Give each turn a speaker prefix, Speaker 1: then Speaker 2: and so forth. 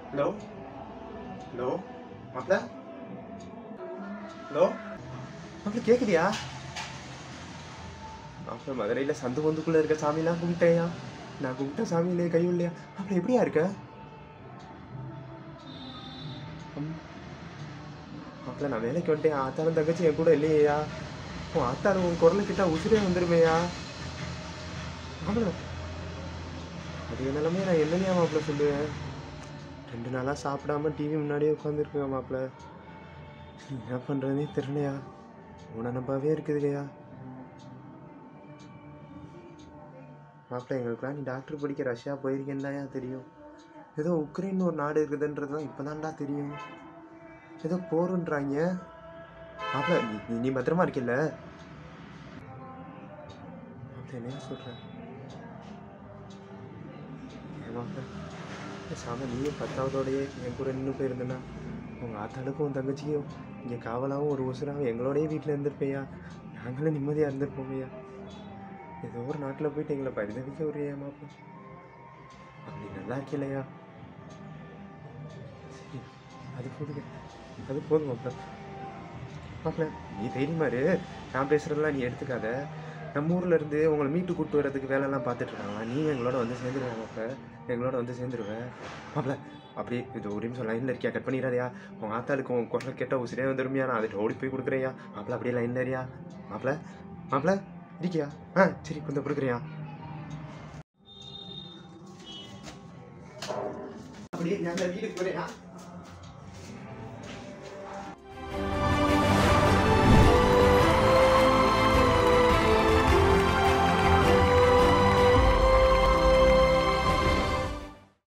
Speaker 1: Hello hello மாப்பிள hello மாப்பிள கேக்குதியா மாப்பிள மதுரையில் சந்து பொந்துக்குள்ள இருக்க சாமிலாம் கும்பிட்டேயா நான் கும்பிட்ட சாமி இல்லையா கையும் இல்லையா மாப்பிள எப்படியா இருக்க ம். மாப்பிள நான் வேலைக்கு வந்துட்டேன் ஆத்தாலும் தங்கச்சி என் கூட இல்லையா உன் ஆத்தாலும் உன் குரலை கிட்ட உசுரே வந்துருமேயா மாப்பிள அது நிலைமையை நான் என்னையா மாப்பிள சொல்லுவேன் ரெண்டு நாளாக சாப்பிடாம டிவி முன்னாடியே உட்காந்துருக்கேன் மாப்பிள என்ன பண்ணுறதுனே தெரியலையா உன நம்பாவே இருக்குது இல்லையா மாப்பிள எங்களுக்குலாம் நீ டாக்டர் படிக்க ரஷ்யா போயிருக்கேன்னு தான் தெரியும் ஏதோ உக்ரைன் ஒரு நாடு இருக்குதுன்றது தான் இப்போ தெரியும் ஏதோ போருன்றாங்க மாப்பிள நீ நீ- நீ பத்திரமா இருக்கில்ல மாப்பிள என்ன சொல்கிறேன் ஏமாப்பிள சாம நீயும் பத்தாவதோடயே என் கூட நின்று போயிருந்தேன்னா உங்கள் ஆத்தாளுக்கும் உன் தங்கச்சியும் இங்கே காவலாகவும் ஒரு உசுராகவும் எங்களோடய வீட்டில் இருந்திருப்பையா நாங்களும் நிம்மதியாக இருந்திருப்போமையா ஏதோ ஒரு நாட்டில் போயிட்டு எங்களை பரிதவிக்க ஒரு ஏமாப்பா அப்படி நல்லா இருக்கலையா சரி அது போதுங்க அது போதும் மாப்பிள மாப்பிள நீ தைரியமா இரு நான் பேசுகிறதெல்லாம் நீ எடுத்துக்காத நம்ம ஊர்ல இருந்து உங்களை மீட்டு கூட்டு வர்றதுக்கு வேலைலாம் பார்த்துட்டு இருக்காங்க நீ எங்களோட வந்து சேர்ந்துருவேன் மாப்பிள எங்களோட வந்து சேர்ந்துருவேன் மாப்பிள அப்படியே இது ஒரு நிமிஷம் லைனில் இருக்கியா கட் பண்ணிடாதயா உன் ஆத்தாளுக்கு உன் குரல் கேட்டால் உசிரே வந்துருமியா நான் அதை ஓடி போய் கொடுக்குறேயா மாப்பிள அப்படியே லைனில் இருக்கியா மாப்பிள மாப்பிள இருக்கியா ஆ சரி கொஞ்சம் கொடுக்குறியா அப்படியே நான் வீட்டுக்கு போறேன்